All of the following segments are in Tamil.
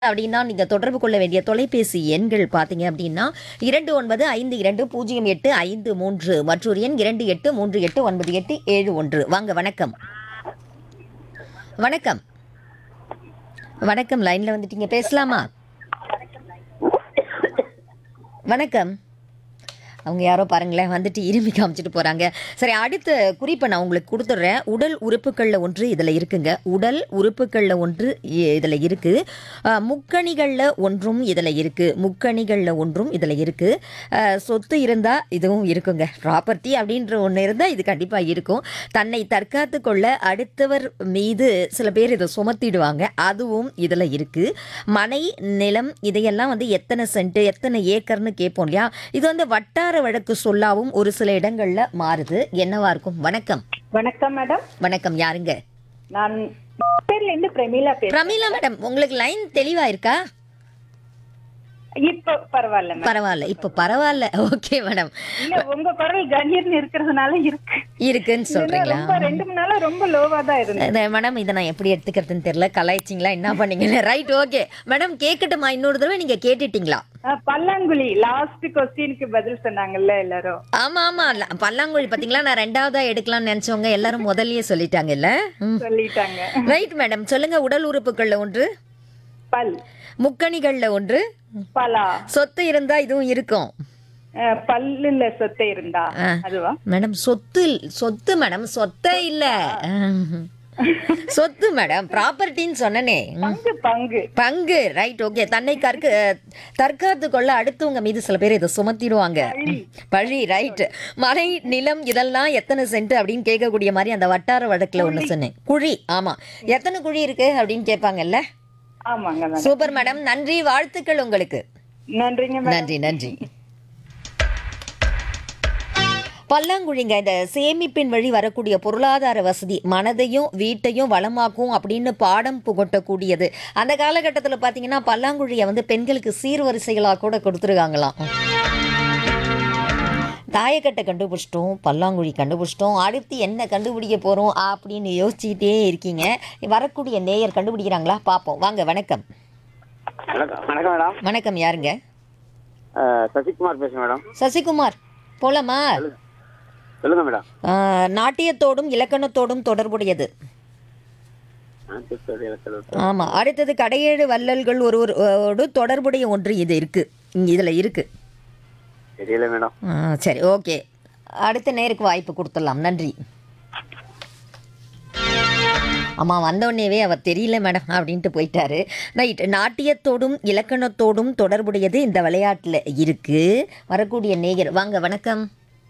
அப்படின்னா நீங்க தொடர்பு கொள்ள வேண்டிய தொலைபேசி எண்கள் பார்த்தீங்க அப்படின்னா இரண்டு ஒன்பது ஐந்து இரண்டு பூஜ்ஜியம் எட்டு ஐந்து மூன்று மற்றொரு எண் இரண்டு எட்டு மூன்று எட்டு ஒன்பது எட்டு ஏழு ஒன்று வாங்க வணக்கம் வணக்கம் வணக்கம் லைன்ல வந்துட்டீங்க பேசலாமா வணக்கம் அவங்க யாரோ பாருங்களேன் வந்துட்டு இருமி காமிச்சிட்டு போறாங்க சரி அடுத்த குறிப்பை நான் உங்களுக்கு கொடுத்துட்றேன் உடல் உறுப்புகளில் ஒன்று இதில் இருக்குங்க உடல் உறுப்புகளில் ஒன்று இ- இதில் இருக்கு அஹ், முக்கணிகளில் ஒன்றும் இதில் இருக்கு முக்கணிகளில் ஒன்றும் இதில் இருக்கு அஹ், சொத்து இருந்தால் இதுவும் இருக்குங்க ப்ராப்பர்ட்டி அப்படின்ற ஒன்று இருந்தால் இது கண்டிப்பாக இருக்கும் தன்னை தற்காத்து கொள்ள அடுத்தவர் மீது சில பேர் இதை சுமத்திடுவாங்க அதுவும் இதில் இருக்கு மனை நிலம் இதையெல்லாம் வந்து எத்தனை சென்ட் எத்தனை ஏக்கர்னு கேட்போம் இல்லையா இது வந்து வட்டார வழக்கு சொல்லாவும் ஒரு சில இடங்கள்ல மாறுது என்னவா இருக்கும் வணக்கம் வணக்கம் மேடம் வணக்கம் யாருங்க நான் பேர்ல இருந்து பிரமீளா பேசுறேன் பிரமீளா மேடம் உங்களுக்கு லைன் தெளிவா இருக்கா இப்ப பரவாயில்ல மேடம் பரவாயில்ல இப்போ பரவாயில்ல ஓகே மேடம் இல்ல உங்க குரல் கணீர்னு இருக்கிறதுனால இருக்கு இருக்குன்னு இல்லைன்னா சொல்றீங்களா ரொம்ப ரெண்டு மூணு நாளா ரொம்ப லோவா தான் இருந்தது இந்த மேடம் இதை நான் எப்படி எடுத்துக்கிறதுன்னு தெரியல கலாய்ச்சிங்களா என்ன பண்ணீங்க ரைட் ஓகே மேடம் கேட்கட்டுமா இன்னொரு தடவை நீங்க கேட்டுட்டீங்களா அஹ், பல்லாங்குழி லாஸ்ட் கொஸ்டினுக்கு பதில் சொன்னாங்கல்ல எல்லாரும் ஆமா ஆமா ல- பல்லாங்குழி பாத்தீங்களா நான் ரெண்டாவதா எடுக்கலாம்னு நினைச்சவங்க எல்லாரும் முதல்லயே சொல்லிட்டாங்கல்ல சொல்லிட்டாங்க ரைட் மேடம் சொல்லுங்க உடல் உறுப்புகள்ல ஒன்று பல் முக்கணிகள்ல ஒன்று பலா சொத்து இருந்தா இதுவும் இருக்கும் அஹ், பல்லுல சொத்தை இருந்தா ஆ. அதுவா மேடம் சொத்து இல்- சொத்து மேடம் சொத்தே இல்ல சொத்து மேடம் ப்ராப்பர்ட்டின்னு சொன்னனே பங்கு பங்கு பங்கு ரைட் ஓகே தன்னை கற்க தற்காத்து கொள்ள அடுத்தவங்க மீது சில பேர் இதை சுமத்திடுவாங்க பழி ரைட் மலை நிலம் இதெல்லாம் எத்தனை சென்ட் அப்படின்னு கேட்கக்கூடிய மாதிரி அந்த வட்டார வழக்குல ஒண்ணு சொன்னேன் குழி ஆமா எத்தனை குழி இருக்கு அப்படின்னு கேட்பாங்கல்ல ஆமாங்க மேடம் சூப்பர் மேடம் நன்றி வாழ்த்துக்கள் உங்களுக்கு நன்றிங்க மேடம் நன்றி நன்றி பல்லாங்குழிங்க இந்த சேமிப்பின் வழி வரக்கூடிய பொருளாதார வசதி மனதையும் வீட்டையும் வளமாக்கும் அப்படின்னு பாடம் புகட்டக்கூடியது அந்த காலகட்டத்தில் பார்த்தீங்கன்னா பல்லாங்குழியை வந்து பெண்களுக்கு சீர்வரிசைகளாக கூட கொடுத்துருக்காங்களாம் தாயக்கட்டை கண்டுபிடிச்சிட்டோம் பல்லாங்குழி கண்டுபிடிச்சிட்டோம் அடுத்து என்ன கண்டுபிடிக்க போகிறோம் அப்படின்னு யோசிச்சுக்கிட்டே இருக்கீங்க வரக்கூடிய நேயர் கண்டுபிடிக்கிறாங்களா பார்ப்போம் வாங்க வணக்கம் வணக்கம் வணக்கம் மேடம் வணக்கம் யாருங்க அஹ், சசிகுமார் பேசுறேன் மேடம் சசிகுமார் போலாமா சொல்லுங்க மேடம் ஆ, நாட்டியத்தோடும் இலக்கணத்தோடும் தொடர்புடையது நான் பேசுறது எனக்கு தெரியல. ஆமா அடுத்தது கடையேழு வள்ளல்கள் ஒருவரோடு தொடர்புடைய ஒன்று இது இருக்கு இங்க இதுல இருக்கு தெரியல மேடம் ஆ, சரி ஓகே அடுத்த நேருக்கு வாய்ப்பு கொடுத்துடலாம் நன்றி அம்மா வந்தோடனேவே அவர் தெரியல மேடம் அப்படின்ட்டு போயிட்டாரு ரைட் நாட்டியத்தோடும் இலக்கணத்தோடும் தொடர்புடையது இந்த விளையாட்டில் இருக்கு வரக்கூடிய நேயர் வாங்க வணக்கம்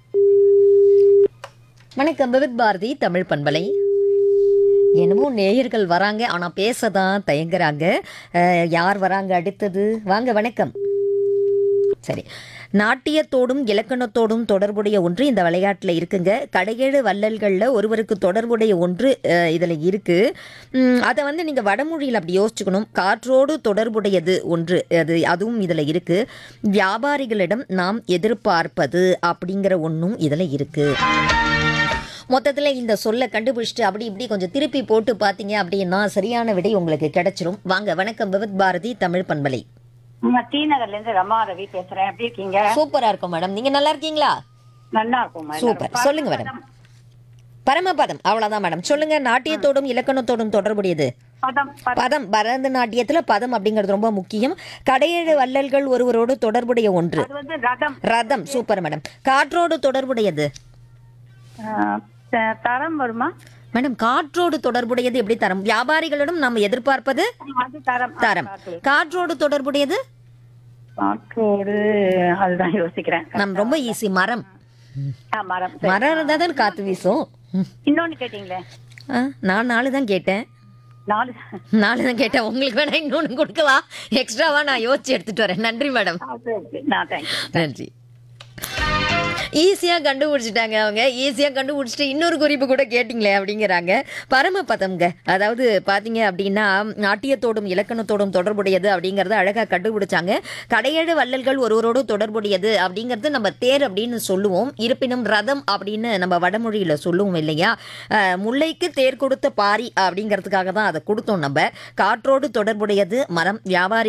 வணக்கம் விவித் பாரதி தமிழ் பண்பலை என்னமோ நேயர்கள் வராங்க ஆனால் பேச தான் தயங்குறாங்க அஹ், யார் வராங்க அடுத்தது வாங்க வணக்கம் சரி நாட்டியத்தோடும் இலக்கணத்தோடும் தொடர்புடைய ஒன்று இந்த விளையாட்டில் இருக்குங்க கடையேழு வள்ளல்களில் ஒருவருக்கு தொடர்புடைய ஒன்று இதில் இருக்குது அதை வந்து நீங்கள் வடமொழியில் அப்படி யோசிச்சுக்கணும் காற்றோடு தொடர்புடையது ஒன்று அது அதுவும் இதில் இருக்குது வியாபாரிகளிடம் நாம் எதிர்பார்ப்பது அப்படிங்கிற ஒன்றும் இதில் இருக்குது மொத்தத்தில் இந்த சொல்லை கண்டுபிடிச்சிட்டு அப்படி இப்படி கொஞ்சம் திருப்பி போட்டு பார்த்தீங்க அப்படின்னா சரியான விடை உங்களுக்கு கிடைச்சிரும் வாங்க வணக்கம் விவித் பாரதி தமிழ் பண்பலை நான் டி நகர்ல இருந்து ரமா ரவி பேசுறேன் எப்படி இருக்கீங்க சூப்பரா இருக்கும் மேடம் நீங்க நல்லா இருக்கீங்களா நல்லா இருக்கும் மேடம். சூப்பர் சொல்லுங்க மேடம் பரமபதம் அவ்வளவுதான் மேடம் சொல்லுங்க நாட்டியத்தோடும் இலக்கணத்தோடும் தொடர்புடையது பதம் ப- பதம் பரதநாட்டியத்துல பதம் அப்படிங்கிறது ரொம்ப முக்கியம் கடையேழு வள்ளல்கள் ஒருவரோடு தொடர்புடைய ஒன்று அது வந்து ரதம் ரதம் சூப்பர் மேடம் காற்றோடு தொடர்புடையது அஹ், த- தரம் வருமா மேடம் காற்றோடு தொடர்புடையது எப்படி தரம் வியாபாரிகளிடம் நாம் எதிர்பார்ப்பது அது தரம் தரம் காற்றோடு தொடர்புடையது காற்றோடு அதுதான் யோசிக்கிறேன் நம் ரொம்ப ஈஸி மரம் ஆ, மரம் சரி. மரம் இருந்தால் தான் காற்று வீசும் ம். இன்னொன்னு கேட்டீங்களே ஆ, நான் நாலு தான் கேட்டேன் நாலு நாலு தான் கேட்டேன் உங்களுக்கு வேணா இன்னொன்று கொடுக்கவா எக்ஸ்ட்ராவா நான் யோசிச்சு எடுத்துட்டு வரேன் நன்றி மேடம் ஆ, சரி, சரி. நான் தேங்க்யூ நன்றி ஈஸியாக கண்டுபிடிச்சிட்டாங்க அவங்க ஈஸியாக கண்டுபிடிச்சிட்டு இன்னொரு குறிப்பு கூட கேட்டிங்களே அப்படிங்கிறாங்க பரமபதம்ங்க அதாவது பார்த்தீங்க அப்படின்னா நாட்டியத்தோடும் இலக்கணத்தோடும் தொடர்புடையது அப்படிங்கிறத அழகாக கண்டுபிடிச்சாங்க கடையேழு வள்ளல்கள் ஒருவரோடு தொடர்புடையது அப்படிங்கிறது நம்ம தேர் அப்படின்னு சொல்லுவோம் இருப்பினும் ரதம் அப்படின்னு நம்ம வடமொழியில் சொல்லுவோம் இல்லையா அஹ், முல்லைக்கு தேர் கொடுத்த பாரி அப்படிங்கிறதுக்காக தான் அதை கொடுத்தோம் நம்ம காற்றோடு தொடர்புடையது மரம் வியாபாரி